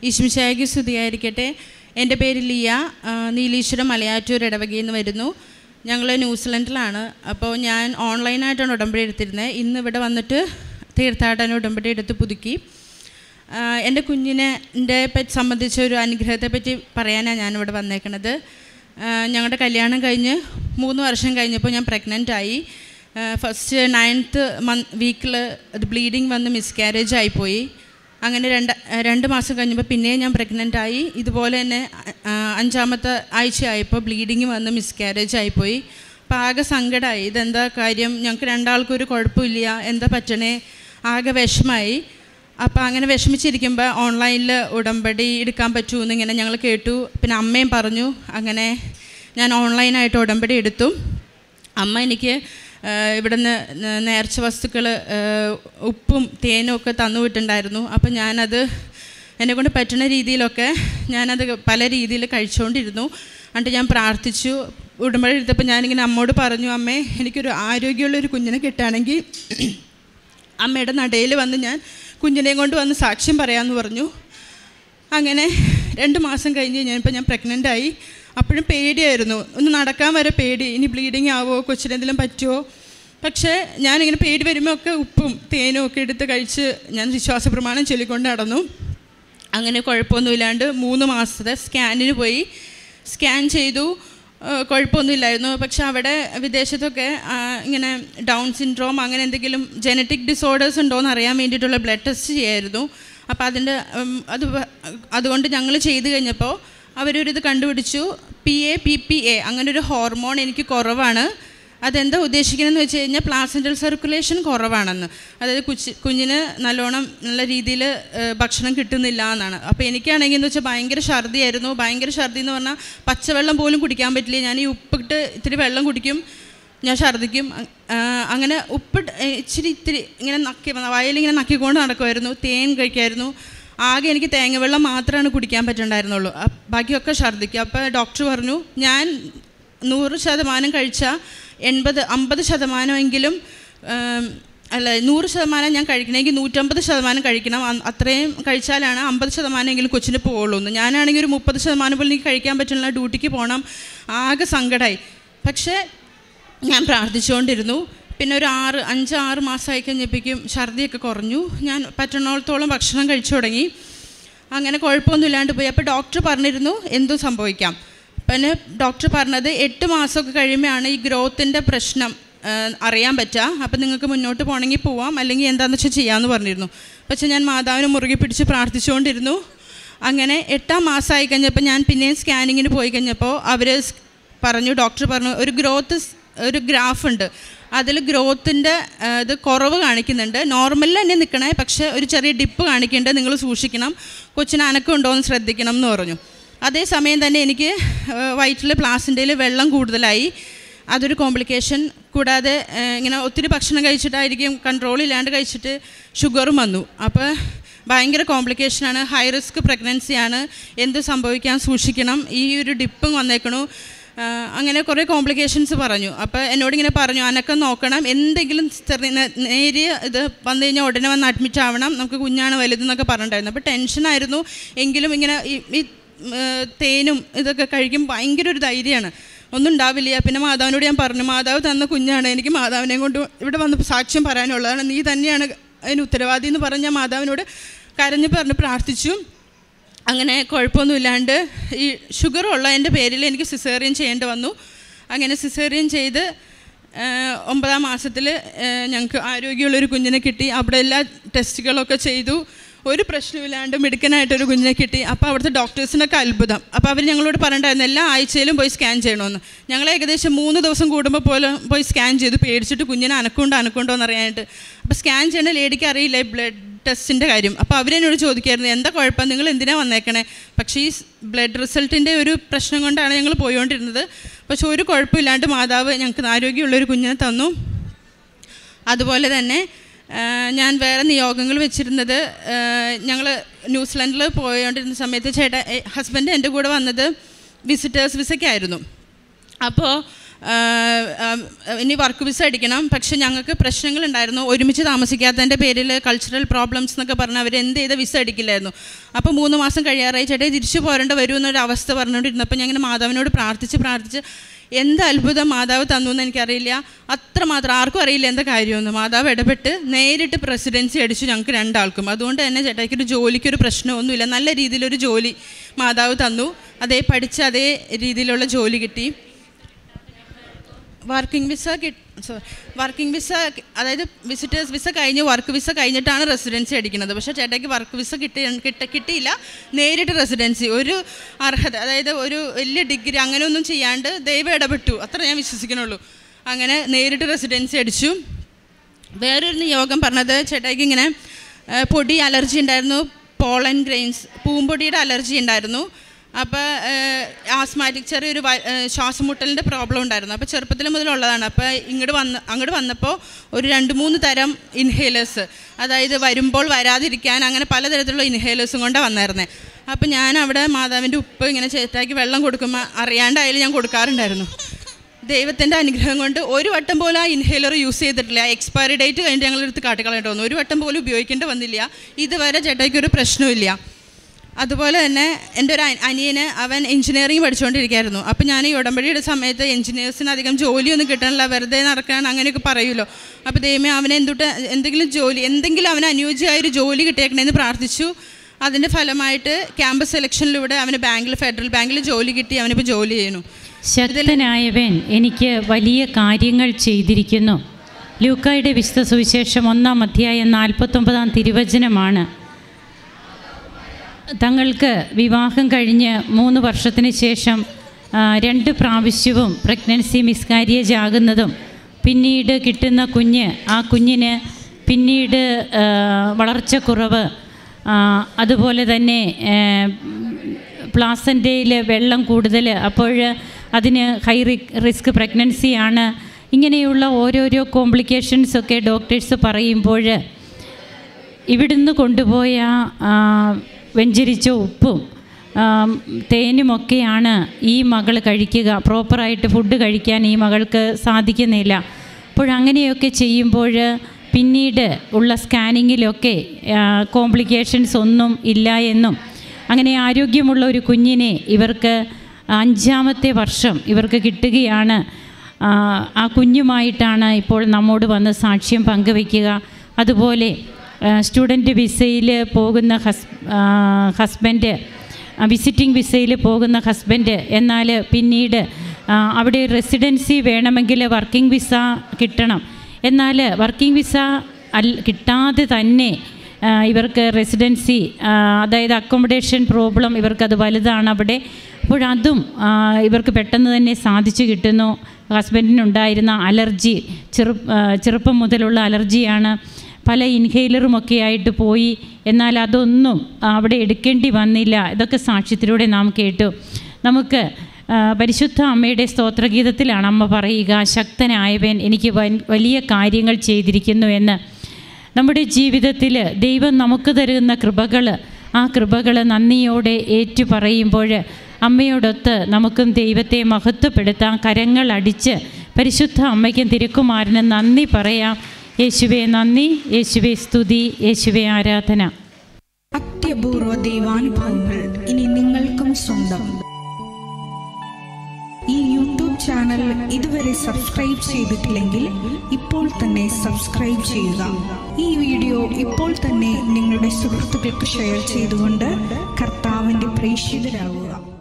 ഈശ്മിശായിക്ക് സ്തുതിയായിരിക്കട്ടെ എൻ്റെ പേര് ലിയ ആ, നീലീശ്വരം മലയാറ്റൂർ ഇടവകയിൽ നിന്ന് വരുന്നു ഞങ്ങൾ ന്യൂസിലൻഡിലാണ് അപ്പോൾ ഞാൻ ഓൺലൈനായിട്ടാണ് ഉടമ്പടി എടുത്തിരുന്നത് ഇന്ന് ഇവിടെ വന്നിട്ട് തീർത്ഥാടന ഉടമ്പടി എടുത്ത് പുതുക്കി ആ, എൻ്റെ കുഞ്ഞിനെ എൻ്റെ പറ്റി സംബന്ധിച്ച ഒരു അനുഗ്രഹത്തെ പറ്റി പറയാനാണ് ഞാനിവിടെ വന്നേക്കണത് ആ, ഞങ്ങളുടെ കല്യാണം കഴിഞ്ഞ് മൂന്ന് വർഷം കഴിഞ്ഞപ്പോൾ ഞാൻ പ്രഗ്നൻ്റ് ആയി ഫസ്റ്റ് നയൻത്ത് മന്ത് വീക്കിൽ അത് ബ്ലീഡിങ് വന്ന് മിസ്കാരേജ് ആയിപ്പോയി അങ്ങനെ രണ്ട് രണ്ട് മാസം കഴിഞ്ഞപ്പോൾ പിന്നെയും ഞാൻ പ്രഗ്നൻ്റ് ആയി ഇതുപോലെ തന്നെ ആ, അഞ്ചാമത്തെ ആഴ്ചയായപ്പോൾ ബ്ലീഡിങ് വന്ന് മിസ്കാരേജ് ആയിപ്പോയി അപ്പോൾ ആകെ സങ്കടമായി ഇതെന്താ കാര്യം ഞങ്ങൾക്ക് രണ്ടാൾക്കും ഒരു കുഴപ്പമില്ല എന്താ പറ്റണേ ആകെ വിഷമായി അപ്പോൾ അങ്ങനെ വിഷമിച്ചിരിക്കുമ്പോൾ ഓൺലൈനിൽ ഉടമ്പടി എടുക്കാൻ പറ്റുമെന്ന് ഇങ്ങനെ ഞങ്ങൾ കേട്ടു പിന്നെ അമ്മയും പറഞ്ഞു അങ്ങനെ ഞാൻ ഓൺലൈനായിട്ട് ഉടമ്പടി എടുത്തു അമ്മ എനിക്ക് ആ, ഇവിടുന്ന് ന- നേർച്ച വസ്തുക്കൾ ഉപ്പും തേനും ഒക്കെ തന്നു വിട്ടിട്ടുണ്ടായിരുന്നു അപ്പം ഞാനത് എന്നെക്കൊണ്ട് പറ്റുന്ന രീതിയിലൊക്കെ ഞാനത് പല രീതിയിൽ കഴിച്ചുകൊണ്ടിരുന്നു എന്നിട്ട് ഞാൻ പ്രാർത്ഥിച്ചു ഉടമ്പടി എടുത്തപ്പോൾ ഞാനിങ്ങനെ അമ്മോട് പറഞ്ഞു അമ്മേ എനിക്കൊരു ആരോഗ്യമുള്ളൊരു കുഞ്ഞിനെ കിട്ടുകയാണെങ്കിൽ അമ്മയുടെ നടയിൽ വന്ന് ഞാൻ കുഞ്ഞിനെയും കൊണ്ട് വന്ന് സാക്ഷ്യം പറയാമെന്ന് പറഞ്ഞു അങ്ങനെ രണ്ട് മാസം കഴിഞ്ഞ് ഞാനിപ്പോൾ ഞാൻ പ്രഗ്നൻ്റ് ആയി അപ്പോഴും പേടിയായിരുന്നു ഒന്ന് നടക്കാൻ വരെ പേടി ഇനി ബ്ലീഡിങ് ആവോ കൊച്ചിനെന്തെങ്കിലും പറ്റുമോ പക്ഷേ ഞാനിങ്ങനെ പേടി വരുമ്പോൾ ഒക്കെ ഉപ്പും തേനും ഒക്കെ എടുത്ത് കഴിച്ച് ഞാൻ വിശ്വാസ പ്രമാണം ചൊല്ലിക്കൊണ്ട് നടന്നു അങ്ങനെ കുഴപ്പമൊന്നുമില്ലാണ്ട് മൂന്ന് മാസത്തെ സ്കാനിന് പോയി സ്കാൻ ചെയ്തു ആ, കുഴപ്പമൊന്നുമില്ലായിരുന്നു പക്ഷെ അവിടെ വിദേശത്തൊക്കെ ആ, ഇങ്ങനെ ഡൗൺ സിൻഡ്രോം അങ്ങനെ എന്തെങ്കിലും ജനറ്റിക് ഡിസോർഡേഴ്സ് ഉണ്ടോ എന്ന് അറിയാൻ വേണ്ടിയിട്ടുള്ള ബ്ലഡ് ടെസ്റ്റ് ചെയ്യായിരുന്നു അപ്പോൾ അതിൻ്റെ ഉം, അത് വ- അതുകൊണ്ട് ഞങ്ങൾ ചെയ്ത് കഴിഞ്ഞപ്പോൾ അവരൊരിത് കണ്ടുപിടിച്ചു P A P P A അങ്ങനെ ഒരു ഹോർമോൺ എനിക്ക് കുറവാണ് അതെന്താ ഉദ്ദേശിക്കുന്നതെന്ന് വെച്ച് കഴിഞ്ഞാൽ പ്ലാസെൻ്റൽ സർക്കുലേഷൻ കുറവാണെന്ന് അതായത് കുച്ചി കുഞ്ഞിന് നല്ലോണം നല്ല രീതിയിൽ ഭക്ഷണം കിട്ടുന്നില്ല എന്നാണ് അപ്പോൾ എനിക്കാണെങ്കിൽ എന്ന് വെച്ചാൽ ഭയങ്കര ഛർദിയായിരുന്നു ഭയങ്കര ഛർദി എന്ന് പറഞ്ഞാൽ പച്ചവെള്ളം പോലും കുടിക്കാൻ പറ്റില്ല ഞാൻ ഈ ഉപ്പിട്ട് ഇത്തിരി വെള്ളം കുടിക്കും ഞാൻ ഛർദ്ദിക്കും ആ, അങ്ങനെ ഉപ്പിട്ട് ഇച്ചിരി ഇത്തിരി ഇങ്ങനെ നക്കി വയലിങ്ങനെ നക്കിക്കൊണ്ട് നടക്കുമായിരുന്നു തേൻ കഴിക്കുമായിരുന്നു ആകെ എനിക്ക് തേങ്ങവെള്ളം മാത്രമാണ് കുടിക്കാൻ പറ്റുന്നുണ്ടായിരുന്നുള്ളൂ അ- ബാക്കിയൊക്കെ ഛർദ്ദിക്കും അപ്പോൾ ഡോക്ടർ പറഞ്ഞു ഞാൻ നൂറ് ശതമാനം കഴിച്ചാൽ എൺപത് അമ്പത് ശതമാനമെങ്കിലും ആം, അല്ല നൂറ് ശതമാനം ഞാൻ കഴിക്കണമെങ്കിൽ നൂറ്റമ്പത് ശതമാനം കഴിക്കണം അ- അത്രയും കഴിച്ചാലാണ് അമ്പത് ശതമാനമെങ്കിലും കൊച്ചിന് പോവുള്ളൂ എന്ന് ഞാനാണെങ്കിൽ ഒരു മുപ്പത് ശതമാനം പോലും എനിക്ക് കഴിക്കാൻ പറ്റുന്നില്ല ഡ്യൂട്ടിക്ക് പോകണം ആകെ സങ്കടമായി പക്ഷേ ഞാൻ പ്രാർത്ഥിച്ചുകൊണ്ടിരുന്നു പിന്നെ ഒരു ആറ് അഞ്ച് ആറ് മാസമായി കഴിഞ്ഞപ്പോഴേക്കും ഛർദിയൊക്കെ കുറഞ്ഞു ഞാൻ പറ്റണോളത്തോളം ഭക്ഷണം കഴിച്ചു തുടങ്ങി അങ്ങനെ കുഴപ്പമൊന്നും ഇല്ലാണ്ട് പോയി അപ്പോൾ ഡോക്ടർ പറഞ്ഞിരുന്നു എന്തും സംഭവിക്കാം പിന്നെ ഡോക്ടർ പറഞ്ഞത് എട്ട് മാസമൊക്കെ കഴിയുമ്പോഴാണ് ഈ ഗ്രോത്തിൻ്റെ പ്രശ്നം ആ, അറിയാൻ പറ്റുക അപ്പം നിങ്ങൾക്ക് മുന്നോട്ട് പോകണമെങ്കിൽ പോവാം അല്ലെങ്കിൽ എന്താണെന്ന് വെച്ചാൽ ചെയ്യാമെന്ന് പറഞ്ഞിരുന്നു പക്ഷേ ഞാൻ മാതാവിനെ മുറുകെ പിടിച്ച് പ്രാർത്ഥിച്ചുകൊണ്ടിരുന്നു അങ്ങനെ എട്ടാം മാസമായി കഴിഞ്ഞപ്പോൾ ഞാൻ പിന്നെയും സ്കാനിങ്ങിന് പോയി കഴിഞ്ഞപ്പോൾ അവർ പറഞ്ഞു ഡോക്ടർ പറഞ്ഞു ഒരു ഗ്രോത്ത് ഒരു ഗ്രാഫ് ഉണ്ട് അതിൽ ഗ്രോത്തിൻ്റെ ഇത് കുറവ് കാണിക്കുന്നുണ്ട് നോർമലിൽ തന്നെ നിൽക്കണേ പക്ഷേ ഒരു ചെറിയ ഡിപ്പ് കാണിക്കുന്നുണ്ട് നിങ്ങൾ സൂക്ഷിക്കണം കൊച്ചിന് അനക്കം ഉണ്ടോ എന്ന് ശ്രദ്ധിക്കണം എന്ന് പറഞ്ഞു അതേസമയം തന്നെ എനിക്ക് വയറ്റിൽ പ്ലാസിൻ്റെയിൽ വെള്ളം കൂടുതലായി അതൊരു കോംപ്ലിക്കേഷൻ കൂടാതെ ആ, ഇങ്ങനെ ഒത്തിരി ഭക്ഷണം കഴിച്ചിട്ടായിരിക്കും കൺട്രോൾ ഇല്ലാണ്ട് കഴിച്ചിട്ട് ഷുഗറും വന്നു അപ്പോൾ ഭയങ്കര കോംപ്ലിക്കേഷനാണ് ഹൈ റിസ്ക് പ്രഗ്നൻസിയാണ് എന്ത് സംഭവിക്കാൻ സൂക്ഷിക്കണം ഈ ഒരു ഡിപ്പും വന്നേക്കണു ആ, അങ്ങനെ കുറേ കോംപ്ലിക്കേഷൻസ് പറഞ്ഞു അപ്പോൾ എന്നോട് ഇങ്ങനെ പറഞ്ഞു അനക്കം നോക്കണം എന്തെങ്കിലും ചെറിയ നേ- നേരിയ ഇത് വന്നു കഴിഞ്ഞാൽ ഉടനെ വന്ന് അഡ്മിറ്റ് ആവണം നമുക്ക് കുഞ്ഞാണ് വലുതെന്നൊക്കെ പറഞ്ഞിട്ടുണ്ടായിരുന്നു അപ്പോൾ ടെൻഷനായിരുന്നു എങ്കിലും ഇങ്ങനെ ഈ ഈ ഉം, ഏർ, തേനും ഇതൊക്കെ കഴിക്കും ഭയങ്കര ഒരു ധൈര്യമാണ് ഒന്നും ഉണ്ടാവില്ല പിന്നെ മാതാവിനോട് ഞാൻ പറഞ്ഞു മാതാവ് തന്ന കുഞ്ഞാണ് എനിക്ക് മാതാവിനെ കൊണ്ട് ഇവിടെ വന്ന് സാക്ഷ്യം പറയാനുള്ളതാണ് നീ തന്നെയാണ് അതിന് ഉത്തരവാദി എന്ന് പറഞ്ഞ് ഞാൻ മാതാവിനോട് കരഞ്ഞ് പറഞ്ഞ് പ്രാർത്ഥിച്ചു അങ്ങനെ കുഴപ്പമൊന്നുമില്ലാണ്ട് ഈ ഷുഗർ ഉള്ളതിൻ്റെ പേരിൽ എനിക്ക് സിസേറിയൻ ചെയ്യേണ്ടി വന്നു അങ്ങനെ സിസേറിയൻ ചെയ്ത് ആ, ഒമ്പതാം മാസത്തിൽ ഞങ്ങൾക്ക് ആരോഗ്യമുള്ളൊരു കുഞ്ഞിനെ കിട്ടി അവിടെ എല്ലാ ടെസ്റ്റുകളൊക്കെ ചെയ്തു ഒരു പ്രശ്നമില്ലാണ്ട് മിടുക്കനായിട്ടൊരു കുഞ്ഞിനെ കിട്ടി അപ്പോൾ അവിടുത്തെ ഡോക്ടേഴ്സിനൊക്കെ അത്ഭുതം അപ്പോൾ അവർ ഞങ്ങളോട് പറഞ്ഞിട്ടുണ്ടായിരുന്നു എല്ലാ ആഴ്ചയിലും പോയി സ്കാൻ ചെയ്യണമെന്ന് ഞങ്ങൾ ഏകദേശം മൂന്ന് ദിവസം കൂടുമ്പോൾ പോലും പോയി സ്കാൻ ചെയ്തു പേടിച്ചിട്ട് കുഞ്ഞിനെ അനക്കുണ്ടോ അനക്കുണ്ടോ എന്ന് അറിയാനായിട്ട് അപ്പോൾ സ്കാൻ ചെയ്യുന്ന ലേഡിക്ക് അറിയില്ല ബ്ലഡ് ടെസ്റ്റിൻ്റെ കാര്യം അപ്പോൾ അവരെന്നോട് ചോദിക്കായിരുന്നു എന്താ കുഴപ്പം നിങ്ങൾ എന്തിനാണ് വന്നേക്കണേ പക്ഷേ ഈ ബ്ലഡ് റിസൾട്ടിൻ്റെ ഒരു പ്രശ്നം കൊണ്ടാണ് ഞങ്ങൾ പോയിക്കൊണ്ടിരുന്നത് പക്ഷെ ഒരു കുഴപ്പമില്ലാണ്ട് മാതാവ് ഞങ്ങൾക്ക് ആരോഗ്യമുള്ളൊരു കുഞ്ഞിനെ തന്നു അതുപോലെ തന്നെ ആ, ഞാൻ വേറെ നിയോഗങ്ങൾ വെച്ചിരുന്നത് ഞങ്ങൾ ന്യൂസിലൻഡിൽ പോയോണ്ടിരുന്ന സമയത്ത് ചേട്ടാ ഹസ്ബൻഡ് എൻ്റെ കൂടെ വന്നത് വിസിറ്റേഴ്സ് വിസയ്ക്കായിരുന്നു അപ്പോൾ ആഹ് ആഹ് ഇനി വർക്ക് വിസ അടിക്കണം പക്ഷെ ഞങ്ങൾക്ക് പ്രശ്നങ്ങളുണ്ടായിരുന്നു ഒരുമിച്ച് താമസിക്കാത്തതിൻ്റെ പേരിൽ കൾച്ചറൽ പ്രോബ്ലംസ് എന്നൊക്കെ പറഞ്ഞ് അവർ എന്ത് ചെയ്ത വിസ അടിക്കില്ലായിരുന്നു അപ്പോൾ മൂന്ന് മാസം കഴിയാറായി ചേട്ടാ തിരിച്ചു പോരേണ്ട വരും എന്നൊരു അവസ്ഥ പറഞ്ഞുകൊണ്ടിരുന്നപ്പോൾ ഞാൻ ഇങ്ങനെ മാതാവിനോട് പ്രാർത്ഥിച്ച് പ്രാർത്ഥിച്ച് എന്ത് അത്ഭുതം മാതാവ് തന്നു എന്ന് എനിക്കറിയില്ല അത്രമാത്രം ആർക്കും അറിയില്ല എന്താ കാര്യമൊന്നും മാതാവ് ഇടപെട്ട് നേരിട്ട് പ്രസിഡൻസി അടിച്ചു ഞങ്ങൾക്ക് രണ്ടാൾക്കും അതുകൊണ്ട് തന്നെ ചേട്ടായിക്കൊരു ജോലിക്കൊരു പ്രശ്നമൊന്നുമില്ല നല്ല രീതിയിലൊരു ജോലി മാതാവ് തന്നു അതേ പഠിച്ച അതേ രീതിയിലുള്ള ജോലി കിട്ടി working visa sorry working visa അതായത് വിസിറ്റേഴ്സ് വിസ കഴിഞ്ഞ് വർക്ക് വിസ കഴിഞ്ഞിട്ടാണ് റെസിഡൻസി അടിക്കുന്നത് പക്ഷേ ചേട്ടായിക്ക് വർക്ക് വിസ കിട്ടി കിട്ട കിട്ടിയില്ല നേരിട്ട് റെസിഡൻസി ഒരു അർഹത അതായത് ഒരു വലിയ ഡിഗ്രി അങ്ങനെയൊന്നും ചെയ്യാണ്ട് ദൈവം ഇടപെട്ടു അത്ര ഞാൻ വിശ്വസിക്കണുള്ളൂ അങ്ങനെ നേരിട്ട് റെസിഡൻസി അടിച്ചു വേറൊരു നിയോഗം പറഞ്ഞത് ചേട്ടായിക്ക് ഇങ്ങനെ ആ, പൊടി അലർജി ഉണ്ടായിരുന്നു പോളൻ ഗ്രെയിൻസ് പൂമ്പൊടിയുടെ അലർജി ഉണ്ടായിരുന്നു അപ്പോൾ ആസ്മാറ്റിക് ചെറിയൊരു വ- ആ, ശ്വാസമുട്ടലിൻ്റെ പ്രോബ്ലം ഉണ്ടായിരുന്നു അപ്പോൾ ചെറുപ്പത്തിൽ മുതലുള്ളതാണ് അപ്പോൾ ഇങ്ങോട്ട് വന്ന് അങ്ങോട്ട് വന്നപ്പോൾ ഒരു രണ്ട് മൂന്ന് തരം ഇൻഹേലേഴ്സ് അതായത് വരുമ്പോൾ വരാതിരിക്കാൻ അങ്ങനെ പലതരത്തിലുള്ള ഇൻഹേലേഴ്സും കൊണ്ടാണ് വന്നായിരുന്നത് അപ്പോൾ ഞാൻ അവിടെ മാതാവിൻ്റെ ഉപ്പ് ഇങ്ങനെ ചേട്ടാക്കി വെള്ളം കൊടുക്കുമ്പോൾ അറിയാണ്ടായാലും ഞാൻ കൊടുക്കാറുണ്ടായിരുന്നു ദൈവത്തിൻ്റെ അനുഗ്രഹം കൊണ്ട് ഒരു വട്ടം പോലും ആ ഇൻഹേലർ യൂസ് ചെയ്തിട്ടില്ല എക്സ്പയറി ഡേറ്റ് കഴിഞ്ഞിട്ട് ഞങ്ങൾ എടുത്ത് കാട്ടിക്കളയേണ്ടി വന്നു ഒരു വട്ടം പോലും ഉപയോഗിക്കേണ്ടി വന്നില്ല ഇതുവരെ ചേട്ടായിക്ക് ഒരു പ്രശ്നമില്ല അതുപോലെ തന്നെ എൻ്റെ ഒരു അനി- അനിയന് അവൻ എഞ്ചിനീയറിംഗ് പഠിച്ചുകൊണ്ടിരിക്കുകയായിരുന്നു അപ്പോൾ ഞാൻ ഈ ഉടമ്പടിയുടെ സമയത്ത് എഞ്ചിനീയേഴ്സിന് അധികം ജോലിയൊന്നും കിട്ടണില്ല വെറുതെ നടക്കാൻ അങ്ങനെയൊക്കെ പറയുമല്ലോ അപ്പോൾ ദൈവമേ അവനെ എന്തുട്ട് എന്തെങ്കിലും ജോലി എന്തെങ്കിലും അവന് അനുയോജ്യമായ ഒരു ജോലി കിട്ടിയേക്കണേന്ന് പ്രാർത്ഥിച്ചു അതിൻ്റെ ഫലമായിട്ട് ക്യാമ്പസ് സെലക്ഷനിലൂടെ അവന് ബാങ്കിൽ ഫെഡറൽ ബാങ്കിൽ ജോലി കിട്ടി അവനിപ്പോൾ ജോലി ചെയ്യുന്നു ശക്തനായവൻ എനിക്ക് വലിയ കാര്യങ്ങൾ ചെയ്തിരിക്കുന്നു ലൂക്കായുടെ വിശുദ്ധ സുവിശേഷം ഒന്നാം അധ്യായം നാൽപ്പത്തൊമ്പതാം തിരുവചനമാണ് തങ്ങൾക്ക് വിവാഹം കഴിഞ്ഞ് മൂന്ന് വർഷത്തിന് ശേഷം ആ, രണ്ട് പ്രാവശ്യവും പ്രഗ്നൻസി മിസ്കാരിയേജ് ആകുന്നതും പിന്നീട് കിട്ടുന്ന കുഞ്ഞ് ആ കുഞ്ഞിന് പിന്നീട് ആ, വളർച്ചക്കുറവ് ആ, അതുപോലെ തന്നെ പ്ലാസൻ്റയിൽ വെള്ളം കൂടുതൽ അപ്പോൾ അതിന് ഹൈ റിസ്ക് പ്രഗ്നൻസിയാണ് ഇങ്ങനെയുള്ള ഓരോരോ കോംപ്ലിക്കേഷൻസൊക്കെ ഡോക്ടേഴ്സ് പറയുമ്പോൾ ഇവിടുന്ന് കൊണ്ടുപോയ ആ, വെഞ്ചരിച്ച ഉപ്പും ആ, തേനുമൊക്കെയാണ് ഈ മകൾ കഴിക്കുക പ്രോപ്പറായിട്ട് ഫുഡ് കഴിക്കാൻ ഈ മകൾക്ക് സാധിക്കുന്നില്ല അപ്പോൾ അങ്ങനെയൊക്കെ ചെയ്യുമ്പോൾ പിന്നീട് ഉള്ള സ്കാനിങ്ങിലൊക്കെ കോംപ്ലിക്കേഷൻസ് ഒന്നും ഇല്ല എന്നും അങ്ങനെ ആരോഗ്യമുള്ള ഒരു കുഞ്ഞിനെ ഇവർക്ക് അഞ്ചാമത്തെ വർഷം ഇവർക്ക് കിട്ടുകയാണ് ആ, ആ കുഞ്ഞുമായിട്ടാണ് ഇപ്പോൾ നമ്മോട് വന്ന് സാക്ഷ്യം പങ്കുവയ്ക്കുക അതുപോലെ സ്റ്റുഡൻറ്റ് വിസയിൽ പോകുന്ന ഹസ് ഹസ്ബൻഡ് വിസിറ്റിംഗ് വിസയിൽ പോകുന്ന ഹസ്ബൻഡ് എന്നാൽ പിന്നീട് ആ, അവിടെ റെസിഡൻസി വേണമെങ്കിൽ വർക്കിംഗ് വിസ കിട്ടണം എന്നാൽ വർക്കിംഗ് വിസ അൽ കിട്ടാതെ തന്നെ ആ, ഇവർക്ക് റെസിഡൻസി ആ, അതായത് അക്കോമഡേഷൻ പ്രോബ്ലം ഇവർക്കത് വലുതാണ് അവിടെ അപ്പോഴതും ആ, ഇവർക്ക് പെട്ടെന്ന് തന്നെ സാധിച്ചു കിട്ടുന്നു ഹസ്ബൻഡിനുണ്ടായിരുന്ന അലർജി ചെറു ആ, ചെറുപ്പം മുതലുള്ള അലർജിയാണ് പല ഇൻഹെയിലറുമൊക്കെ ആയിട്ട് പോയി എന്നാൽ അതൊന്നും അവിടെ എടുക്കേണ്ടി വന്നില്ല ഇതൊക്കെ സാക്ഷ്യത്തിലൂടെ നാം കേട്ടു നമുക്ക് ആ, പരിശുദ്ധ അമ്മയുടെ സ്തോത്രഗീതത്തിലാണ് അമ്മ പറയുക ശക്തനായവൻ എനിക്ക് വൻ- വലിയ കാര്യങ്ങൾ ചെയ്തിരിക്കുന്നു എന്ന് നമ്മുടെ ജീവിതത്തിൽ ദൈവം നമുക്ക് തരുന്ന കൃപകൾ ആ കൃപകൾ നന്ദിയോടെ ഏറ്റു പറയുമ്പോൾ അമ്മയോടൊത്ത് നമുക്കും ദൈവത്തെ മഹത്വപ്പെടുത്താം കരങ്ങൾ അടിച്ച് പരിശുദ്ധ അമ്മയ്ക്കും തിരുക്കുമാരനും നന്ദി പറയാം യേശുവെ നന്ദി യേശുവെ സ്തുതി യേശുവെ ആരാധന അത്യപൂർവ ദൈവാനുഭവങ്ങൾ ഇനി നിങ്ങൾക്കും സ്വന്തം ഈ യൂട്യൂബ് ചാനൽ ഇതുവരെ സബ്സ്ക്രൈബ് ചെയ്തിട്ടില്ലെങ്കിൽ ഇപ്പോൾ തന്നെ സബ്സ്ക്രൈബ് ചെയ്യുക ഈ വീഡിയോ ഇപ്പോൾ തന്നെ നിങ്ങളുടെ സുഹൃത്തുക്കൾക്ക് ഷെയർ ചെയ്തുകൊണ്ട് കർത്താവിൻ്റെ പ്രേക്ഷിതരാകുക